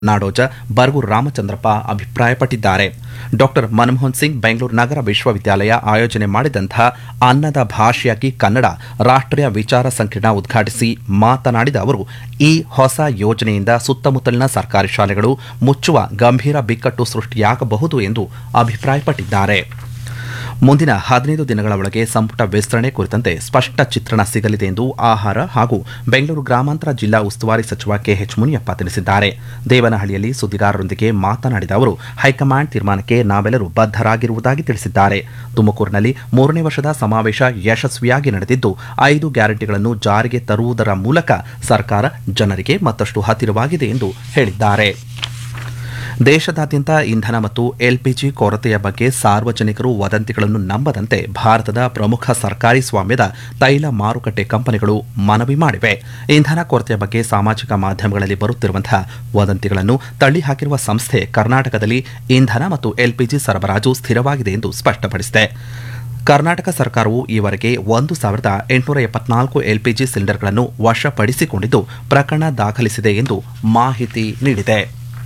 ನಾಡೋಜ ಬರಗೂರು ರಾಮಚಂದ್ರಪ್ಪ ಅಭಿಪ್ರಾಯಪಟ್ಟಿದ್ದಾರೆ ಡಾಕ್ಟರ್ ಮನಮೋಹನ್ ಸಿಂಗ್ ಬೆಂಗಳೂರು ನಗರ ವಿಶ್ವವಿದ್ಯಾಲಯ ಆಯೋಜನೆ ಮಾಡಿದಂತಹ ಅನ್ನದ ಭಾಷೆಯಾಗಿ ಕನ್ನಡ ರಾಷ್ಟ್ರೀಯ ವಿಚಾರ ಸಂಕಿರಣ ಉದ್ಘಾಟಿಸಿ ಮಾತನಾಡಿದ ಅವರು ಈ ಹೊಸ ಯೋಜನೆಯಿಂದ ಸುತ್ತಮುತ್ತಲಿನ ಸರ್ಕಾರಿ ಶಾಲೆಗಳು ಮುಚ್ಚುವ ಗಂಭೀರ ಬಿಕ್ಕಟ್ಟು ಸೃಷ್ಟಿಯಾಗಬಹುದು ಎಂದು ಅಭಿಪ್ರಾಯಪಟ್ಟಿದ್ದಾರೆ ಮುಂದಿನ ಹದಿನೈದು ದಿನಗಳ ಒಳಗೆ ಸಂಪುಟ ವಿಸ್ತರಣೆ ಕುರಿತಂತೆ ಸ್ಪಷ್ಟ ಚಿತ್ರಣ ಸಿಗಲಿದೆ ಎಂದು ಆಹಾರ ಹಾಗೂ ಬೆಂಗಳೂರು ಗ್ರಾಮಾಂತರ ಜಿಲ್ಲಾ ಉಸ್ತುವಾರಿ ಸಚಿವ ಕೆಎಚ್ ಮುನಿಯಪ್ಪ ತಿಳಿಸಿದ್ದಾರೆ ದೇವನಹಳ್ಳಿಯಲ್ಲಿ ಸುದ್ದಿಗಾರರೊಂದಿಗೆ ಮಾತನಾಡಿದ ಅವರು ಹೈಕಮಾಂಡ್ ತೀರ್ಮಾನಕ್ಕೆ ನಾವೆಲ್ಲರೂ ಬದ್ಧರಾಗಿರುವುದಾಗಿ ತಿಳಿಸಿದ್ದಾರೆ ತುಮಕೂರಿನಲ್ಲಿ ಮೂರನೇ ವರ್ಷದ ಸಮಾವೇಶ ಯಶಸ್ವಿಯಾಗಿ ನಡೆದಿದ್ದು ಐದು ಗ್ಯಾರಂಟಿಗಳನ್ನು ಜಾರಿಗೆ ತರುವುದರ ಮೂಲಕ ಸರ್ಕಾರ ಜನರಿಗೆ ಮತ್ತಷ್ಟು ಹತ್ತಿರವಾಗಿದೆ ಎಂದು ಹೇಳಿದ್ದಾರೆ ದೇಶದಾದ್ಯಂತ ಇಂಧನ ಮತ್ತು ಎಲ್ಪಿಜಿ ಕೊರತೆಯ ಬಗ್ಗೆ ಸಾರ್ವಜನಿಕರು ವದಂತಿಗಳನ್ನು ನಂಬದಂತೆ ಭಾರತದ ಪ್ರಮುಖ ಸರ್ಕಾರಿ ಸ್ವಾಮ್ಯದ ತೈಲ ಮಾರುಕಟ್ಟೆ ಕಂಪನಿಗಳು ಮನವಿ ಮಾಡಿವೆ ಇಂಧನ ಕೊರತೆಯ ಬಗ್ಗೆ ಸಾಮಾಜಿಕ ಮಾಧ್ಯಮಗಳಲ್ಲಿ ಬರುತ್ತಿರುವಂತಹ ವದಂತಿಗಳನ್ನು ತಳ್ಳಿಹಾಕಿರುವ ಸಂಸ್ಥೆ ಕರ್ನಾಟಕದಲ್ಲಿ ಇಂಧನ ಮತ್ತು ಎಲ್ಪಿಜಿ ಸರಬರಾಜು ಸ್ಥಿರವಾಗಿದೆ ಎಂದು ಸ್ಪಷ್ಟಪಡಿಸಿದೆ ಕರ್ನಾಟಕ ಸರ್ಕಾರವು ಈವರೆಗೆ ಒಂದು ಸಾವಿರದ ಎಂಟುನೂರ ಎಪ್ಪತ್ನಾಲ್ಕು ಎಲ್ಪಿಜಿ ಸಿಲಿಂಡರ್ಗಳನ್ನು ವಶಪಡಿಸಿಕೊಂಡಿದ್ದು ಪ್ರಕರಣ ದಾಖಲಿಸಿದೆ ಎಂದು ಮಾಹಿತಿ ನೀಡಿದೆ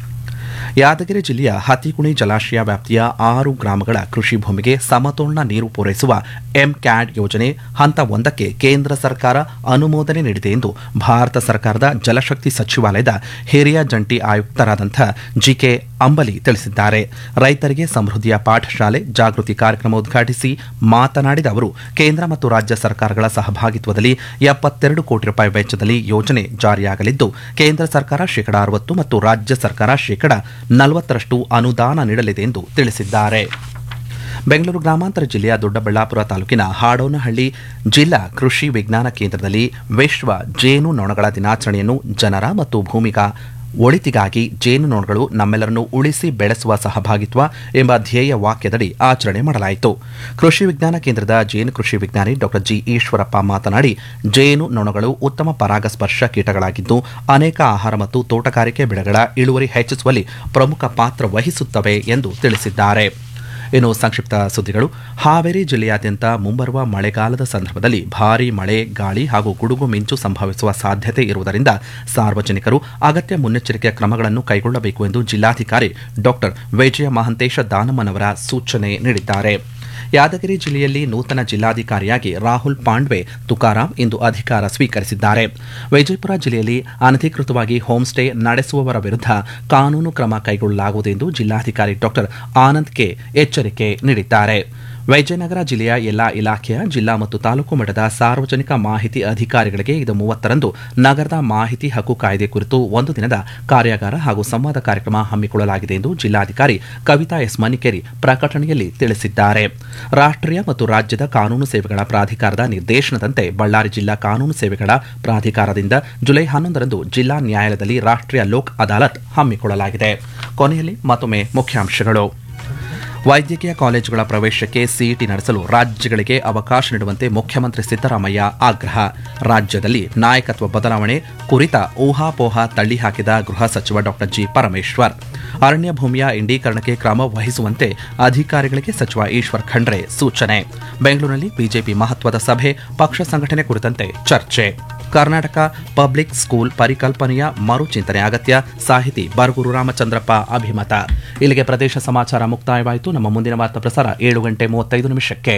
ಯಾದಗಿರಿ ಜಿಲ್ಲೆಯ ಹತಿಕುಣಿ ಜಲಾಶಯ ವ್ಯಾಪ್ತಿಯ ಆರು ಗ್ರಾಮಗಳ ಕೃಷಿ ಭೂಮಿಗೆ ಸಮತೋಲನ ನೀರು ಪೂರೈಸುವ ಎಂಕ್ಯಾಡ್ ಯೋಜನೆ ಹಂತ ಒಂದಕ್ಕೆ ಕೇಂದ್ರ ಸರ್ಕಾರ ಅನುಮೋದನೆ ನೀಡಿದೆ ಎಂದು ಭಾರತ ಸರ್ಕಾರದ ಜಲಶಕ್ತಿ ಸಚಿವಾಲಯದ ಹಿರಿಯ ಜಂಟಿ ಆಯುಕ್ತರಾದಂಥ ಜಿಕೆ ಅಂಬಲಿ ತಿಳಿಸಿದ್ದಾರೆ ರೈತರಿಗೆ ಸಮೃದ್ಧಿಯ ಪಾಠಶಾಲೆ ಜಾಗೃತಿ ಕಾರ್ಯಕ್ರಮ ಉದ್ಘಾಟಿಸಿ ಮಾತನಾಡಿದ ಅವರು ಕೇಂದ್ರ ಮತ್ತು ರಾಜ್ಯ ಸರ್ಕಾರಗಳ ಸಹಭಾಗಿತ್ವದಲ್ಲಿ ಎಪ್ಪತ್ತೆರಡು ಕೋಟಿ ರೂಪಾಯಿ ವೆಚ್ಚದಲ್ಲಿ ಯೋಜನೆ ಜಾರಿಯಾಗಲಿದ್ದು ಕೇಂದ್ರ ಸರ್ಕಾರ ಶೇಕಡಾ ಅರವತ್ತು ಮತ್ತು ರಾಜ್ಯ ಸರ್ಕಾರ ಶೇಕಡಾ ನಲವತ್ತರಷ್ಟು ಅನುದಾನ ನೀಡಲಿದೆ ಎಂದು ತಿಳಿಸಿದ್ದಾರೆ ಬೆಂಗಳೂರು ಗ್ರಾಮಾಂತರ ಜಿಲ್ಲೆಯ ದೊಡ್ಡಬಳ್ಳಾಪುರ ತಾಲೂಕಿನ ಹಾಡೋನಹಳ್ಳಿ ಜಿಲ್ಲಾ ಕೃಷಿ ವಿಜ್ಞಾನ ಕೇಂದ್ರದಲ್ಲಿ ವಿಶ್ವ ಜೇನು ನೊಣಗಳ ದಿನಾಚರಣೆಯನ್ನು ಜನರ ಮತ್ತು ಭೂಮಿಗಾ ಒಳಿತಿಗಾಗಿ ಜೇನುನೊಣಗಳು ನಮ್ಮೆಲ್ಲರನ್ನು ಉಳಿಸಿ ಬೆಳೆಸುವ ಸಹಭಾಗಿತ್ವ ಎಂಬ ಧ್ಯೇಯ ವಾಕ್ಯದಡಿ ಆಚರಣೆ ಮಾಡಲಾಯಿತು ಕೃಷಿ ವಿಜ್ಞಾನ ಕೇಂದ್ರದ ಜೇನು ಕೃಷಿ ವಿಜ್ಞಾನಿ ಡಾ ಜಿ ಈಶ್ವರಪ್ಪ ಮಾತನಾಡಿ ಜೇನು ನೊಣಗಳು ಉತ್ತಮ ಪರಾಗಸ್ಪರ್ಶ ಕೀಟಗಳಾಗಿದ್ದು ಅನೇಕ ಆಹಾರ ಮತ್ತು ತೋಟಗಾರಿಕೆ ಬೆಳೆಗಳ ಇಳುವರಿ ಹೆಚ್ಚಿಸುವಲ್ಲಿ ಪ್ರಮುಖ ಪಾತ್ರ ವಹಿಸುತ್ತವೆ ಎಂದು ತಿಳಿಸಿದ್ದಾರೆ ಇನ್ನು ಸಂಕ್ಷಿಪ್ತ ಸುದ್ದಿಗಳು ಹಾವೇರಿ ಜಿಲ್ಲೆಯಾದ್ಯಂತ ಮುಂಬರುವ ಮಳೆಗಾಲದ ಸಂದರ್ಭದಲ್ಲಿ ಭಾರೀ ಮಳೆ ಗಾಳಿ ಹಾಗೂ ಗುಡುಗು ಮಿಂಚು ಸಂಭವಿಸುವ ಸಾಧ್ಯತೆ ಇರುವುದರಿಂದ ಸಾರ್ವಜನಿಕರು ಅಗತ್ಯ ಮುನ್ನೆಚ್ಚರಿಕೆಯ ಕ್ರಮಗಳನ್ನು ಕೈಗೊಳ್ಳಬೇಕು ಎಂದು ಜಿಲ್ಲಾಧಿಕಾರಿ ಡಾಕ್ಟರ್ ವಿಜಯ ಮಹಂತೇಶ ದಾನಮ್ಮನವರ ಸೂಚನೆ ನೀಡಿದ್ದಾರೆ ಯಾದಗಿರಿ ಜಿಲ್ಲೆಯಲ್ಲಿ ನೂತನ ಜಿಲ್ಲಾಧಿಕಾರಿಯಾಗಿ ರಾಹುಲ್ ಪಾಂಡ್ವೆ ತುಕಾರಾಂ ಇಂದು ಅಧಿಕಾರ ಸ್ವೀಕರಿಸಿದ್ದಾರೆ ವಿಜಯಪುರ ಜಿಲ್ಲೆಯಲ್ಲಿ ಅನಧಿಕೃತವಾಗಿ ಹೋಮ್ ಸ್ಟೇ ನಡೆಸುವವರ ವಿರುದ್ಧ ಕಾನೂನು ಕ್ರಮ ಕೈಗೊಳ್ಳಲಾಗುವುದು ಎಂದು ಜಿಲ್ಲಾಧಿಕಾರಿ ಡಾಕ್ಟರ್ ಆನಂದ್ ಕೆ ಎಚ್ಚರಿಕೆ ನೀಡಿದ್ದಾರೆ ವಿಜಯನಗರ ಜಿಲ್ಲೆಯ ಎಲ್ಲಾ ಇಲಾಖೆಯ ಜಿಲ್ಲಾ ಮತ್ತು ತಾಲೂಕು ಮಟ್ಟದ ಸಾರ್ವಜನಿಕ ಮಾಹಿತಿ ಅಧಿಕಾರಿಗಳಿಗೆ ಇದು ಮೂವತ್ತರಂದು ನಗರದ ಮಾಹಿತಿ ಹಕ್ಕು ಕಾಯ್ದೆ ಕುರಿತು ಒಂದು ದಿನದ ಕಾರ್ಯಾಗಾರ ಹಾಗೂ ಸಂವಾದ ಕಾರ್ಯಕ್ರಮ ಹಮ್ಮಿಕೊಳ್ಳಲಾಗಿದೆ ಎಂದು ಜಿಲ್ಲಾಧಿಕಾರಿ ಕವಿತಾ ಎಸ್ ಮನಿಕೇರಿ ಪ್ರಕಟಣೆಯಲ್ಲಿ ತಿಳಿಸಿದ್ದಾರೆ ರಾಷ್ಟ್ರೀಯ ಮತ್ತು ರಾಜ್ಯದ ಕಾನೂನು ಸೇವೆಗಳ ಪ್ರಾಧಿಕಾರದ ನಿರ್ದೇಶನದಂತೆ ಬಳ್ಳಾರಿ ಜಿಲ್ಲಾ ಕಾನೂನು ಸೇವೆಗಳ ಪ್ರಾಧಿಕಾರದಿಂದ ಜುಲೈ ಹನ್ನೊಂದರಂದು ಜಿಲ್ಲಾ ನ್ಯಾಯಾಲಯದಲ್ಲಿ ರಾಷ್ಟ್ರೀಯ ಲೋಕ್ ಅದಾಲತ್ ಹಮ್ಮಿಕೊಳ್ಳಲಾಗಿದೆ ಕೊನೆಯಲ್ಲಿ ಮತ್ತೊಮ್ಮೆ ಮುಖ್ಯಾಂಶಗಳು ವೈದ್ಯಕೀಯ ಕಾಲೇಜುಗಳ ಪ್ರವೇಶಕ್ಕೆ ಸಿಇಟಿ ನಡೆಸಲು ರಾಜ್ಯಗಳಿಗೆ ಅವಕಾಶ ನೀಡುವಂತೆ ಮುಖ್ಯಮಂತ್ರಿ ಸಿದ್ದರಾಮಯ್ಯ ಆಗ್ರಹ ರಾಜ್ಯದಲ್ಲಿ ನಾಯಕತ್ವ ಬದಲಾವಣೆ ಕುರಿತ ಊಹಾಪೋಹ ತಳ್ಳಿಹಾಕಿದ ಗೃಹ ಸಚಿವ ಡಾ ಜಿ ಪರಮೇಶ್ವರ್ ಅರಣ್ಯ ಭೂಮಿಯ ಇಂಡೀಕರಣಕ್ಕೆ ಕ್ರಮ ವಹಿಸುವಂತೆ ಅಧಿಕಾರಿಗಳಿಗೆ ಸಚಿವ ಈಶ್ವರ್ ಖಂಡ್ರೆ ಸೂಚನೆ ಬೆಂಗಳೂರಿನಲ್ಲಿ ಬಿಜೆಪಿ ಮಹತ್ವದ ಸಭೆ ಪಕ್ಷ ಸಂಘಟನೆ ಕುರಿತಂತೆ ಚರ್ಚೆ ಕರ್ನಾಟಕ ಪಬ್ಲಿಕ್ ಸ್ಕೂಲ್ ಪರಿಕಲ್ಪನೆಯ ಮರುಚಿಂತನೆ ಅಗತ್ಯ ಸಾಹಿತಿ ಬರಗೂರು ರಾಮಚಂದ್ರಪ್ಪ ಅಭಿಮತ ಇಲ್ಲಿಗೆ ಪ್ರದೇಶ ಸಮಾಚಾರ ಮುಕ್ತಾಯವಾಯಿತು ನಮ್ಮ ಮುಂದಿನ ವಾರ್ತಾ ಪ್ರಸಾರ ಏಳು ಗಂಟೆ ಮೂವತ್ತೈದು ನಿಮಿಷಕ್ಕೆ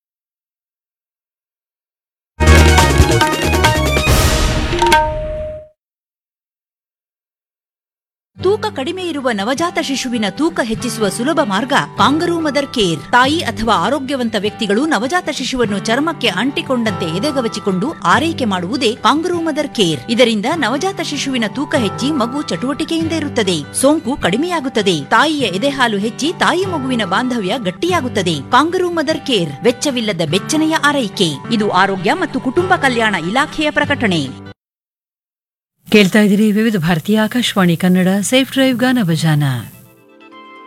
ತೂಕ ಕಡಿಮೆ ಇರುವ ನವಜಾತ ಶಿಶುವಿನ ತೂಕ ಹೆಚ್ಚಿಸುವ ಸುಲಭ ಮಾರ್ಗ ಕಾಂಗರೂ ಮದರ್ ಕೇರ್ ತಾಯಿ ಅಥವಾ ಆರೋಗ್ಯವಂತ ವ್ಯಕ್ತಿಗಳು ನವಜಾತ ಶಿಶುವನ್ನು ಚರ್ಮಕ್ಕೆ ಅಂಟಿಕೊಂಡಂತೆ ಎದೆಗವಚಿಕೊಂಡು ಆರೈಕೆ ಮಾಡುವುದೇ ಕಾಂಗರೂ ಮದರ್ ಕೇರ್ ಇದರಿಂದ ನವಜಾತ ಶಿಶುವಿನ ತೂಕ ಹೆಚ್ಚಿ ಮಗು ಚಟುವಟಿಕೆಯಿಂದ ಇರುತ್ತದೆ ಸೋಂಕು ಕಡಿಮೆಯಾಗುತ್ತದೆ ತಾಯಿಯ ಎದೆಹಾಲು ಹೆಚ್ಚಿ ತಾಯಿ ಮಗುವಿನ ಬಾಂಧವ್ಯ ಗಟ್ಟಿಯಾಗುತ್ತದೆ ಕಾಂಗರೂ ಮದರ್ ಕೇರ್ ವೆಚ್ಚವಿಲ್ಲದ ಬೆಚ್ಚನೆಯ ಆರೈಕೆ ಇದು ಆರೋಗ್ಯ ಮತ್ತು ಕುಟುಂಬ ಕಲ್ಯಾಣ ಇಲಾಖೆಯ ಪ್ರಕಟಣೆ ಕೇಳ್ತಾ ಇದ್ದೀರಿ ವಿವಿಧ ಭಾರತೀಯ ಆಕಾಶವಾಣಿ ಕನ್ನಡ ಸೇಫ್ ಡ್ರೈವ್ ಗಾನ ಭಜಾನ